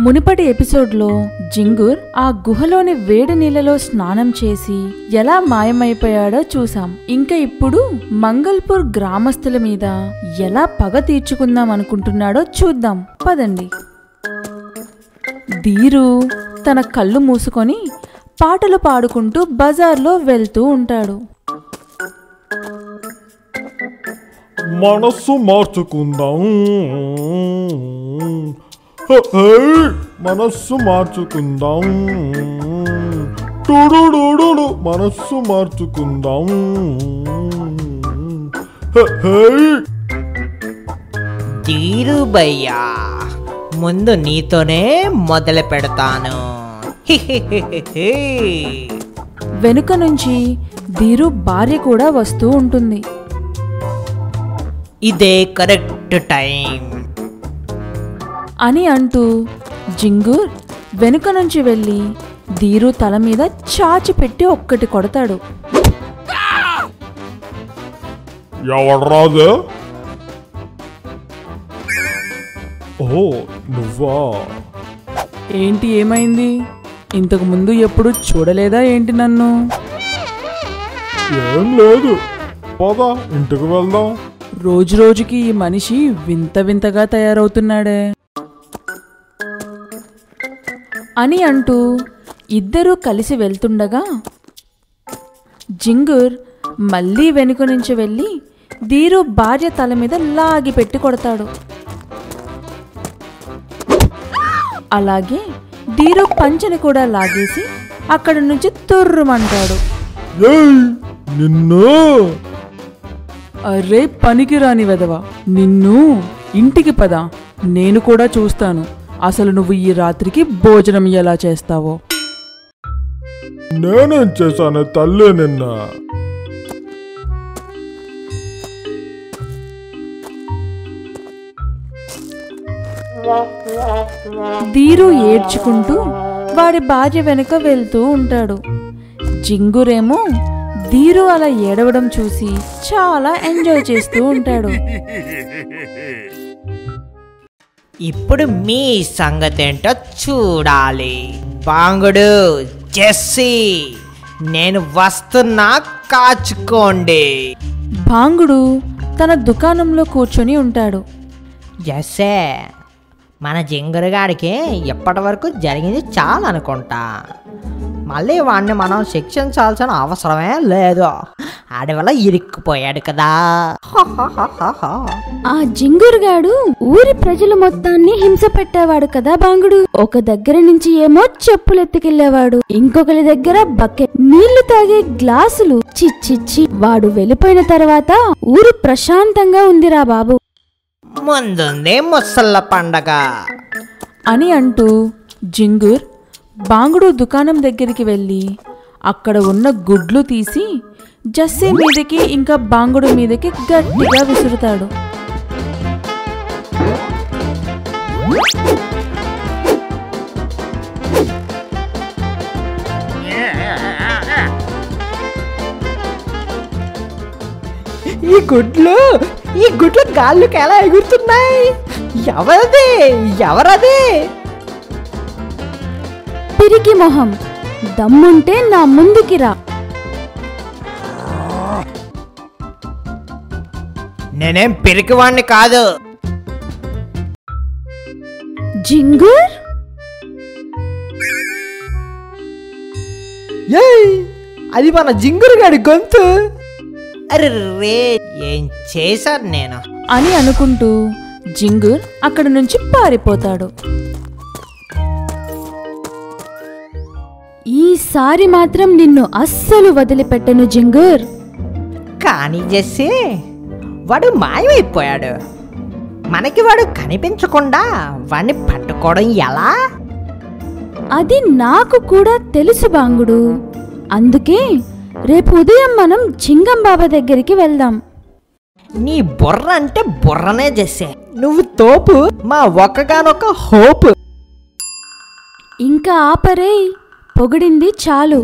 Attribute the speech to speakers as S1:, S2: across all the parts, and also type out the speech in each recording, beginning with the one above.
S1: మునుపటి ఎపిసోడ్లో జింగూర్ ఆ గుహలోని వేడి నీళ్ళలో స్నానం చేసి ఎలా మాయమైపోయాడో చూసాం ఇంకా ఇప్పుడు మంగల్పూర్ గ్రామస్తుల మీద ఎలా పగ తీర్చుకుందాం అనుకుంటున్నాడో చూద్దాం పదండి ధీరు తన కళ్ళు మూసుకొని పాటలు పాడుకుంటూ బజార్లో వెళ్తూ ఉంటాడు
S2: మనస్సు మార్చుకుందాం హే, హే, మనస్సు మార్చుకుందాం టుడుడుడుడు మనస్సు మార్చుకుందాం హే, హే.
S3: ధీరుబయ్యా ముందు నీతోనే మొదలు పెడతాను హిహిహిహిహి.
S1: వెనుక నుంచి ధీరు భార్య కూడా వస్తూ ఉంటుంది
S3: ఇదే కరెక్ట్ టైం
S1: అని అంటూ జింగూర్ వెనుక నుంచి వెళ్ళి ధీరు తల మీద చాచి పెట్టి ఒక్కటి కొడతాడు
S2: ఎవడ్రాదే ఓ నువ్వా
S1: ఏంటి ఏమైంది ఇంతకు ముందు ఎప్పుడు చూడలేదా ఏంటి నన్ను
S2: ఏం లేదు పద ఇంటికి వెళ్దాం
S1: రోజు రోజుకి ఈ మనిషి వింత వింతగా తయారవుతున్నాడే అని అంటూ ఇద్దరూ కలిసి వెళ్తుండగా జింగూర్ మళ్ళీ వెనుక నుంచి వెళ్ళి ధీరు భార్య తల మీద లాగి పెట్టి కొడతాడు అలాగే ధీరు పంచని కూడా లాగేసి అక్కడి నుంచి తుర్రుమంటాడు
S2: ఏయ్ నిన్ను
S1: అరే పనికిరాని వెదవా నిన్ను ఇంటికి పద నేను కూడా చూస్తాను అసలు నువ్వు ఈ రాత్రికి భోజనం ఎలా చేస్తావో
S2: నేనేం చేశాను తల్లి నిన్న
S1: ధీరు ఏడ్చుకుంటూ వాడి భార్య వెనుక వెళ్తూ ఉంటాడు జింగురేమో ధీరు అలా ఏడవడం చూసి చాలా ఎంజాయ్ చేస్తూ ఉంటాడు
S3: ఇప్పుడు మీ సంగతి ఏంటో చూడాలి బాంగుడు జెస్సీ నేను వస్తున్నా కాచుకోండి
S1: భాంగుడు తన దుకాణంలో కూర్చొని ఉంటాడు
S3: జెస్సే మన జింగరుగాడికి ఇప్పటి వరకు జరిగింది చాలా అనుకుంటా మళ్ళీ వాడిని మనం శిక్షించాల్సిన అవసరమే లేదు ఆడి వల్ల ఇరుక్కుపోయాడు కదా
S4: ఆ జింగురుగాడు ఊరి ప్రజల మొత్తాన్ని హింస పెట్టేవాడు కదా బాంగుడు ఒక దగ్గర నుంచి ఏమో చెప్పులు ఎత్తుకెళ్లేవాడు ఇంకొకరి దగ్గర బకెట్ నీళ్లు తాగే గ్లాసులు చిచ్చిచ్చి వాడు వెళ్ళిపోయిన తర్వాత ఊరు ప్రశాంతంగా ఉందిరా బాబు
S3: ముందుంది ముసళ్ళ పండగ
S1: అని అంటూ జింగుర్ బాంగుడు దుకాణం దగ్గరికి వెళ్ళి అక్కడ ఉన్న గుడ్లు తీసి జస్సీ మీదకి ఇంకా బాంగుడు మీదకి గట్టిగా విసురుతాడు
S3: ఈ గుడ్లు ఈ గుడ్లు గాల్లోకి ఎలా ఎగురుతున్నాయి ఎవరది ఎవరది
S4: పిరికి మొహం దమ్ముంటే నా ముందుకి రా
S3: నేనేం పిరికివాణ్ణి కాదు
S4: జింగుర్
S3: ఏయ్ అది మన జింగురుగాడి గొంతు అరే రే ఏం చేశాను నేను
S1: అని అనుకుంటూ జింగుర్ అక్కడి నుంచి పారిపోతాడు
S4: ఈసారి మాత్రం నిన్ను అస్సలు వదిలిపెట్టను జింగుర్
S3: కానీ జెస్సీ వాడు మాయమైపోయాడు మనకి వాడు కనిపించకుండా వాడిని పట్టుకోవడం ఎలా
S4: అది నాకు కూడా తెలుసు బాంగుడు అందుకే రేపు ఉదయం మనం జింగం బాబా దగ్గరికి వెళ్దాం
S3: నీ బుర్ర అంటే బుర్రనే జెస్సే నువ్వు తోపు మా ఒక్కగానొక్క హోప్
S4: ఇంకా ఆపరే పొగిడింది చాలు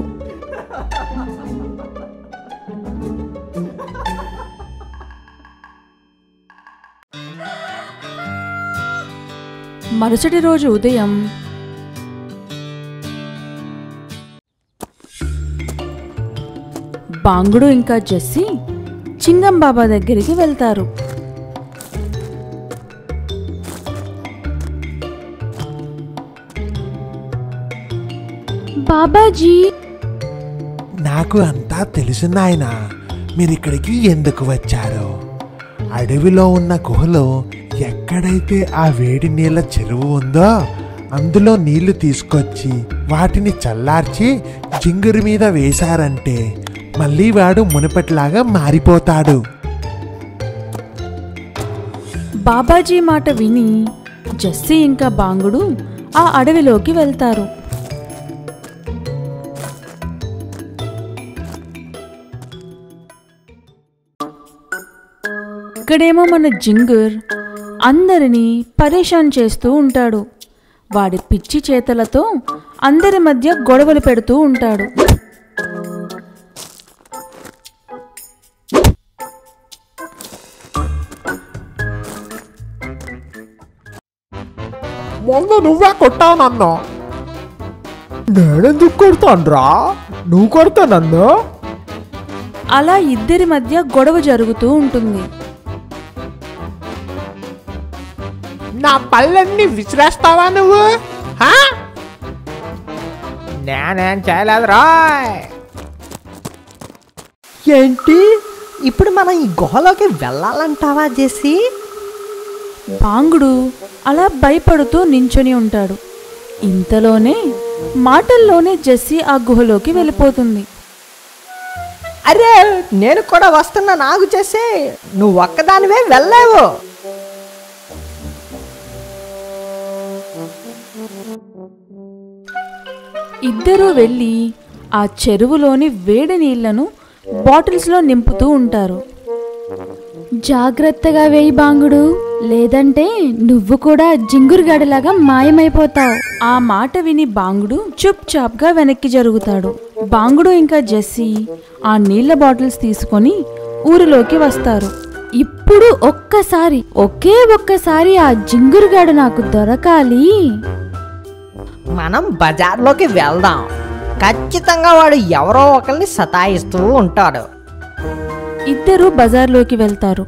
S1: మరుసటి రోజు ఉదయం బాంగుడు ఇంకా జెస్సీ చింగం బాబా దగ్గరికి వెళ్తారు
S4: బాబాజీ
S5: నాకు అంతా తెలుసు నాయనా మీరిక్కడికి ఎందుకు వచ్చారో అడవిలో ఉన్న గుహలో ఎక్కడైతే ఆ వేడి నీళ్ళ చెరువు ఉందో అందులో నీళ్లు తీసుకొచ్చి వాటిని చల్లార్చి జింగురు మీద వేశారంటే మళ్ళీ వాడు మునుపటిలాగా మారిపోతాడు
S1: బాబాజీ మాట విని జెస్సీ ఇంకా బాంగుడు ఆ అడవిలోకి వెళ్తారు ఇక్కడేమో మన జింగర్ అందరినీ పరేషాన్ చేస్తూ ఉంటాడు వాడి పిచ్చి చేతలతో అందరి మధ్య గొడవలు పెడుతూ ఉంటాడు
S5: మొన్న నువ్వే కొట్టావు నన్ను
S3: నేనెందుకు కొడతానురా నువ్వు కొడతా నన్ను
S1: అలా ఇద్దరి మధ్య గొడవ జరుగుతూ ఉంటుంది
S5: నా పళ్ళన్నీ విసిరేస్తావా నువ్వు హా?
S3: నేనేం చేయలేదు రాయ్ ఏంటి ఇప్పుడు మనం ఈ గుహలోకి వెళ్ళాలంటావా జెస్సీ
S1: బాంగుడు అలా భయపడుతూ నించొని ఉంటాడు ఇంతలోనే మాటల్లోనే జెస్సీ ఆ గుహలోకి వెళ్ళిపోతుంది
S3: అరే నేను కూడా వస్తున్నా నాకు చేసి నువ్వు ఒక్కదానివే వెళ్ళావు
S1: ఇద్దరూ వెళ్ళి ఆ చెరువులోని వేడి నీళ్లను బాటిల్స్లో నింపుతూ ఉంటారు
S4: జాగ్రత్తగా వేయి బాంగుడు లేదంటే నువ్వు కూడా జింగురుగాడిలాగా మాయమైపోతావు
S1: ఆ మాట విని బాంగుడు చుప్ చాప్గా వెనక్కి జరుగుతాడు బాంగుడు ఇంకా జెస్సీ ఆ నీళ్ల బాటిల్స్ తీసుకొని ఊరిలోకి వస్తారు
S4: ఇప్పుడు ఒక్కసారి ఒకే ఒక్కసారి ఆ జింగురుగాడు నాకు దొరకాలి
S3: మనం బజార్లోకి వెళ్దాం ఖచ్చితంగా వాడు ఎవరో ఒకరిని సతాయిస్తూ ఉంటాడు
S1: ఇద్దరు బజార్లోకి వెళ్తారు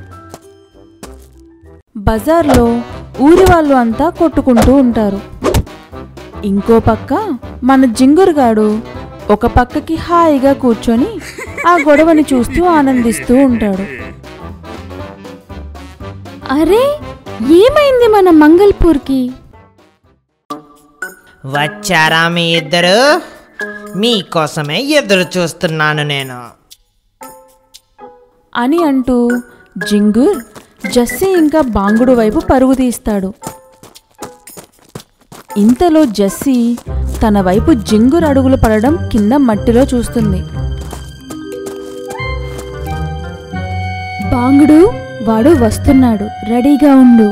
S1: బజార్లో ఊరి వాళ్ళు అంతా కొట్టుకుంటూ ఉంటారు ఇంకో పక్క మన జింగురుగాడు ఒక పక్కకి హాయిగా కూర్చొని ఆ గొడవని చూస్తూ ఆనందిస్తూ ఉంటాడు
S4: అరే ఏమైంది మన మంగల్పూర్కి
S3: వచ్చారా మీ ఇద్దరు మీకోసమే ఎదురు చూస్తున్నాను నేను
S1: అని అంటూ జింగుర్ జస్సీ ఇంకా బాంగుడు వైపు పరుగు తీస్తాడు ఇంతలో జస్సీ తన వైపు జింగుర్ అడుగులు పడడం కింద మట్టిలో చూస్తుంది
S4: బాంగుడు వాడు వస్తున్నాడు రెడీగా ఉండు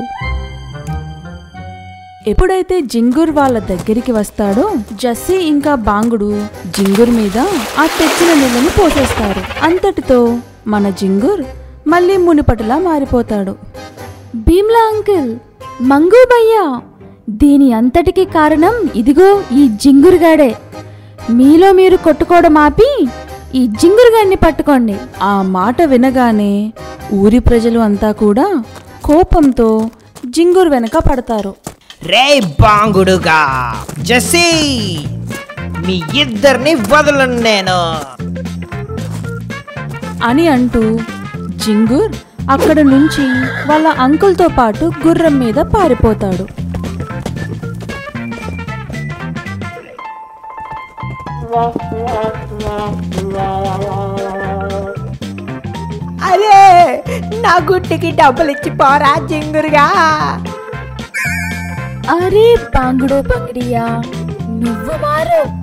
S1: ఎప్పుడైతే జింగుర్ వాళ్ళ దగ్గరికి వస్తాడో జస్సీ ఇంకా బాంగుడు జింగుర్ మీద ఆ తెచ్చిన నీళ్ళని పోసేస్తారు అంతటితో మన జింగుర్ మళ్ళీ మునిపటిలా మారిపోతాడు
S4: భీమ్లా అంకుల్ మంగు భయ్యా దీని అంతటికి కారణం ఇదిగో ఈ జింగురుగాడే మీలో మీరు కొట్టుకోవడం ఆపి ఈ జింగురుగాడిని పట్టుకోండి
S1: ఆ మాట వినగానే ఊరి ప్రజలు అంతా కూడా కోపంతో జింగుర్ వెనక పడతారు
S3: రే బాంగుడుగా జెస్సీ మీ ఇద్దరిని వదలను నేను
S1: అని అంటూ జింగుర్ అక్కడ నుంచి వాళ్ళ అంకుల్తో పాటు గుర్రం మీద పారిపోతాడు
S3: అరే నా గుడ్డికి డబ్బులు ఇచ్చి పోరా జింగురుగా
S4: అరే బాంగుడు బంగిడియా నువ్వు మారు